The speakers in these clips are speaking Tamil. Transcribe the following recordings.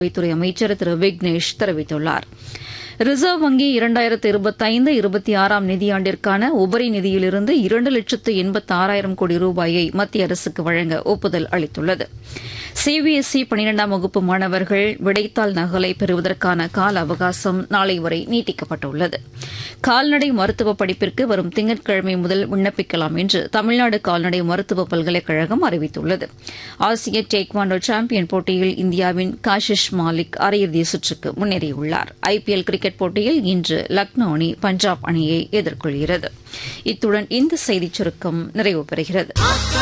துறை அமைச்சர் திரு விக்னேஷ் தெரிவித்துள்ளார் ரிசர்வ் வங்கி இரண்டாயிரத்து இருபத்தைந்து இருபத்தி ஆறாம் நிதியாண்டிற்கான உபரி நிதியிலிருந்து இரண்டு லட்சத்து எண்பத்தி ஆறாயிரம் கோடி ரூபாயை மத்திய அரசுக்கு வழங்க ஒப்புதல் அளித்துள்ளது சிபிஎஸ்இ பனிரெண்டாம் வகுப்பு மாணவர்கள் விடைத்தாள் நகலை பெறுவதற்கான கால அவகாசம் நாளை வரை நீட்டிக்கப்பட்டுள்ளது கால்நடை மருத்துவ படிப்பிற்கு வரும் திங்கட்கிழமை முதல் விண்ணப்பிக்கலாம் என்று தமிழ்நாடு கால்நடை மருத்துவ பல்கலைக்கழகம் அறிவித்துள்ளது ஆசிய டேக்வாண்டோ சாம்பியன் போட்டியில் இந்தியாவின் காஷிஷ் மாலிக் அரையிறுதி சுற்றுக்கு முன்னேறியுள்ளார் ஐபிஎல் கிரிக்கெட் போட்டியில் இன்று லக்னோ அணி பஞ்சாப் அணியை எதிர்கொள்கிறது இத்துடன் இந்த செய்திச் சுருக்கம் நிறைவு பெறுகிறது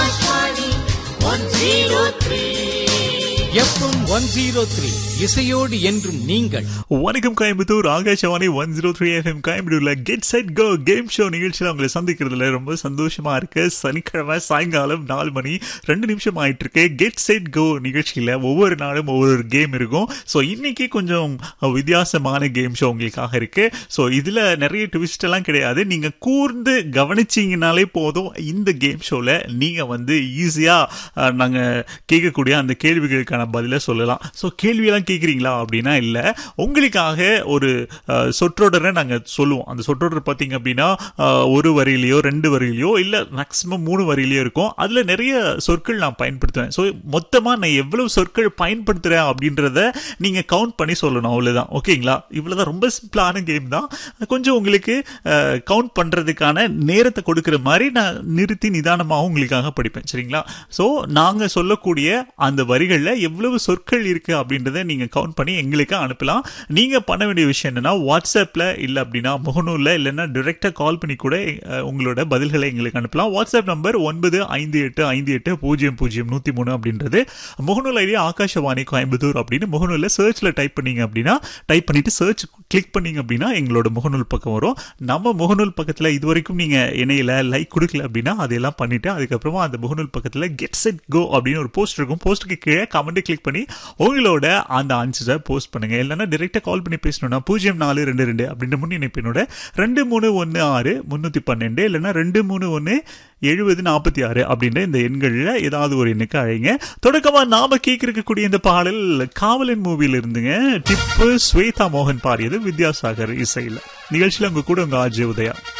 எஃப்எம் ஒன் ஜீரோ த்ரீ இசையோடு என்றும் நீங்கள் வணக்கம் Coimbatore Akashvani one zero three FM கோயம்புத்தூர்ல get set go game show நிகழ்ச்சியில் உங்களை சந்திக்கிறதுல ரொம்ப சந்தோஷமா இருக்கு சனிக்கிழமை சாயங்காலம் நாலு மணி ரெண்டு நிமிஷம் ஆயிட்டு இருக்கு கெட் செட் கோ நிகழ்ச்சியில ஒவ்வொரு நாளும் ஒவ்வொரு கேம் இருக்கும் ஸோ இன்னைக்கு கொஞ்சம் வித்தியாசமான கேம் ஷோ உங்களுக்காக இருக்கு ஸோ இதுல நிறைய ட்விஸ்ட் எல்லாம் கிடையாது நீங்க கூர்ந்து கவனிச்சீங்கனாலே போதும் இந்த கேம் ஷோல நீங்க வந்து ஈஸியா அஹ், நாங்க கேட்கக்கூடிய அந்த கேள்விகளுக்கான பதிலை சொல்லலாம் ஸோ கேள்வியெல்லாம் கேட்குறீங்களா அப்படின்னா இல்லை உங்களுக்காக ஒரு அஹ், சொற்றொடரை நாங்கள் சொல்லுவோம் அந்த சொற்றொடர் பார்த்தீங்க அப்படின்னா அஹ், ஒரு வரியிலையோ ரெண்டு வரியிலையோ இல்லை மேக்ஸிமம் மூணு வரியிலையோ இருக்கும் அதில் நிறைய சொற்கள் நான் பயன்படுத்துவேன் ஸோ மொத்தமாக நான் எவ்வளவு சொற்கள் பயன்படுத்துகிறேன் அப்படின்றத நீங்கள் கவுண்ட் பண்ணி சொல்லணும் அவ்வளோதான் ஓகேங்களா இவ்வளோதான் ரொம்ப சிம்பிளான கேம் தான் கொஞ்சம் உங்களுக்கு கவுண்ட் பண்ணுறதுக்கான நேரத்தை கொடுக்குற மாதிரி நான் நிறுத்தி நிதானமாக உங்களுக்காக படிப்பேன் சரிங்களா ஸோ நாங்கள் சொல்லக்கூடிய அந்த வரிகளில் எவ்வளவு சொற்கள் இருக்கு அப்படின்றத நீங்க கவுண்ட் பண்ணி எங்களுக்கு அனுப்பலாம் நீங்க பண்ண வேண்டிய விஷயம் என்னன்னா வாட்ஸ்அப்ல இல்ல அப்படின்னா முகநூல்ல இல்லைன்னா டிரெக்டா கால் பண்ணி கூட அஹ், உங்களோட பதில்களை எங்களுக்கு அனுப்பலாம் வாட்ஸ்அப் நம்பர் ஒன்பது ஐந்து எட்டு ஐந்து எட்டு பூஜ்ஜியம் பூஜ்ஜியம் நூத்தி மூணு அப்படின்றது முகநூல் ஐடி ஆகாஷவாணி கோயம்புத்தூர் அப்படின்னு முகநூல்ல சர்ச்ல டைப் பண்ணீங்க அப்படின்னா டைப் பண்ணிட்டு சர்ச் கிளிக் பண்ணீங்க அப்படின்னா எங்களோட முகநூல் பக்கம் வரும் நம்ம முகநூல் பக்கத்துல இது வரைக்கும் நீங்க இணையில லைக் கொடுக்கல அப்படின்னா அதெல்லாம் பண்ணிட்டு அதுக்கப்புறமா அந்த முகநூல் பக்கத்துல கெட் செட் கோ அப்படின்னு ஒரு போஸ்ட் இருக்கும் போஸ்ட்டுக்கு கீழே கமெண்ட் கிளிக் பண்ணி உங்களோட அந்த ஆன்சரை போஸ்ட் பண்ணுங்க இல்லைன்னா டைரெக்டாக கால் பண்ணி பேசணும்னா பூஜ்ஜியம் நாலு ரெண்டு ரெண்டு அப்படின்ற முன் இணைப்பினோட ரெண்டு மூணு ஒன்று ஆறு முந்நூற்றி பன்னெண்டு இல்லைன்னா ரெண்டு மூணு ஒன்று எழுபது நாற்பத்தி ஆறு அப்படின்ற இந்த எண்களில் ஏதாவது ஒரு எண்ணுக்கு அழைங்க தொடக்கமாக நாம கேட்கக்கூடிய இந்த பாடல் காவலன் மூவியில் இருந்துங்க டிப்பு ஸ்வேதா மோகன் பாடியது வித்யாசாகர் இசையில் நிகழ்ச்சியில் உங்க கூட உங்க ஆஜய் உதயா